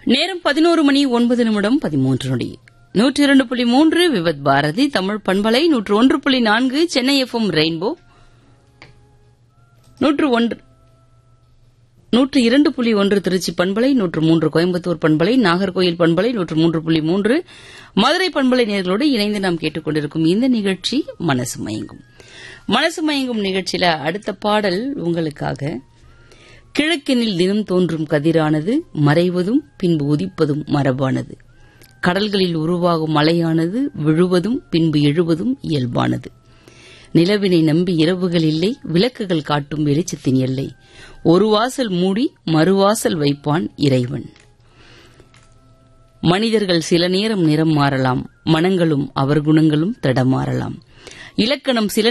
நேரம் பதினோரு மணி ஒன்பது நிமிடம் பதிமூன்று நொடி நூற்றி இரண்டு புள்ளி மூன்று விவத் பாரதி தமிழ் பண்பலை நூற்று ஒன்று புள்ளி நான்கு சென்னை எஃப்எம் ரெயின்போ நூற்று ஒன்று நூற்று இரண்டு புள்ளி ஒன்று திருச்சி பண்பலை நூற்று மூன்று கோயம்புத்தூர் பண்பலை நாகர்கோயில் பண்பலை நூற்று மூன்று புள்ளி மூன்று மதுரை பண்பலை நேர்களோடு இணைந்து நாம் கேட்டுக்கொண்டிருக்கும் இந்த நிகழ்ச்சி மனசு மயங்கும் மனசு மயங்கும் நிகழ்ச்சியில அடுத்த பாடல் உங்களுக்காக கிழக்கினில் தினம் தோன்றும் கதிரானது மறைவதும் பின்பு உதிப்பதும் மரபானது கடல்களில் உருவாகும் மலையானது விழுவதும் பின்பு எழுவதும் இயல்பானது நிலவினை நம்பி இரவுகள் இல்லை விளக்குகள் காட்டும் வெளிச்சத்தின் எல்லை ஒரு வாசல் மூடி மறுவாசல் வைப்பான் இறைவன் மனிதர்கள் சில நேரம் நிறம் மாறலாம் மனங்களும் அவர் குணங்களும் தடமாறலாம் இலக்கணம் சில